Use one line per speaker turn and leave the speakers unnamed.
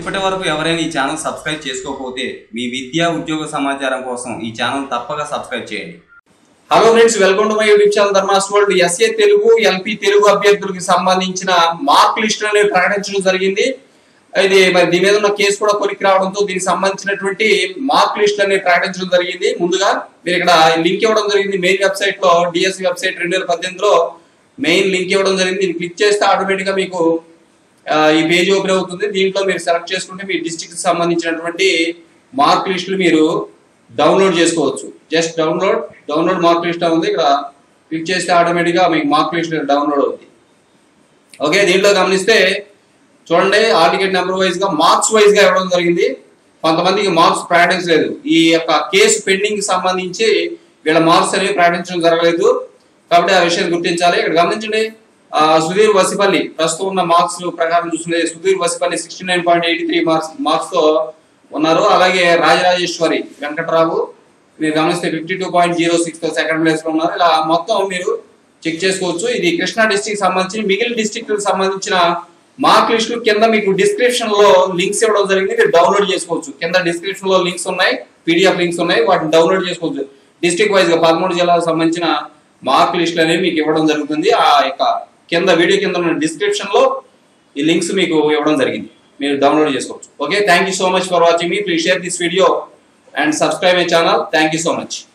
ఇప్పటి వరకు ఎవరైనా ఈ ఛానల్ సబ్స్క్రైబ్ చేసుకోకపోతే మీ విద్యా ఉద్యోగ సమాచారం కోసం ఈ ఛానల్ తప్పక సబ్స్క్రైబ్ చేయండి
hello friends welcome to my YouTube channel Dharma's world SA Telugu LP Telugu అభ్యర్థులకు సంబంధించిన మార్క్ లిస్ట్ అనేవి ప్రకటించడం జరిగింది ఇది మరి దీని మీద ఉన్న కేసు కూడా కొరికి రావడంతో దీనికి సంబంధించినటువంటి మార్క్ లిస్ట్ అనేవి ప్రకటించడం జరిగింది ముందుగా మీరు ఇక్కడ లింక్ ఇవ్వడం జరిగింది మెయిన్ వెబ్సైట్ లో డిఎస్సి వెబ్సైట్ రెండు వేల పద్దెనిమిదిలో మెయిన్ లింక్ ఇవ్వడం జరిగింది దీన్ని క్లిక్ చేస్తే ఆటోమేటిక్ గా మీకు ఆ, ఈ పేజ్ ఓపెన్ అవుతుంది దీంట్లో మీరు సెలెక్ట్ చేసుకుంటే మీ డిస్ట్రిక్ట్ సంబంధించినటువంటి మార్క్ లిస్టులు మీరు డౌన్లోడ్ చేసుకోవచ్చు just download download mark list ఉంది ఇక్కడ క్లిక్ చేస్తే ఆటోమేటిక్ గా మీకు మార్క్ లిస్ట్ డౌన్లోడ్ అవుతుంది ఓకే దీంట్లో గమనిస్తే చూడండి ఆల్ టికెట్ నెంబర్ వైజ్ గా మార్క్స్ వైజ్ గా ఇవ్వడం జరిగింది కొంతమందికి మార్క్స్ ప్రకటించలేదు ఈ యొక్క కేసు పెండింగ్ కి సంబంధించి వీళ్ళ మార్క్స్ అనేవి ప్రకటించడం జరగలేదు కాబట్టి ఆ విషయం గుర్తించాలి ఇక్కడ గమనించండి ఆ, సుధీర్ వసిపల్లి ప్రస్తుతం ఉన్న మార్క్స్ ప్రకారం చూస్తుంటే Sudheer Vasipalli sixty nine point eighty three marks marks తో ఉన్నారు అలాగే రాజరాజేశ్వరి వెంకటరావు మీరు గమనిస్తే fifty two point zero six తో సెకండ్ ప్లేస్ లో ఉన్నారు ఇలా మొత్తం మీరు చెక్ చేసుకోవచ్చు ఇది కృష్ణా డిస్ట్రిక్ట్ సంబంధించి మిగిలిన డిస్ట్రిక్ట్ సంబంధించిన మార్క్ లిస్టులు కింద మీకు డిస్క్రిప్షన్ లో లింక్స్ ఇవ్వడం జరిగింది మీరు డౌన్లోడ్ చేసుకోవచ్చు కింద డిస్క్రిప్షన్ లో లింక్స్ ఉన్నాయి పీడిఎఫ్ లింక్స్ ఉన్నాయి వాటిని డౌన్లోడ్ చేసుకోవచ్చు డిస్ట్రిక్ట్ వైజ్ గా పదమూడు జిల్లాలకు సంబంధించిన మార్క్ లిస్టులు అనేవి మీకు ఇవ్వడం జరుగుతుంది ఆ యొక్క కింద వీడియో కింద ఉన్న డిస్క్రిప్షన్ లో ఈ లింక్స్ మీకు ఇవ్వడం జరిగింది మీరు డౌన్లోడ్ చేసుకోవచ్చు okay thank you so much for watching మీ please share this video and subscribe my channel thank you so much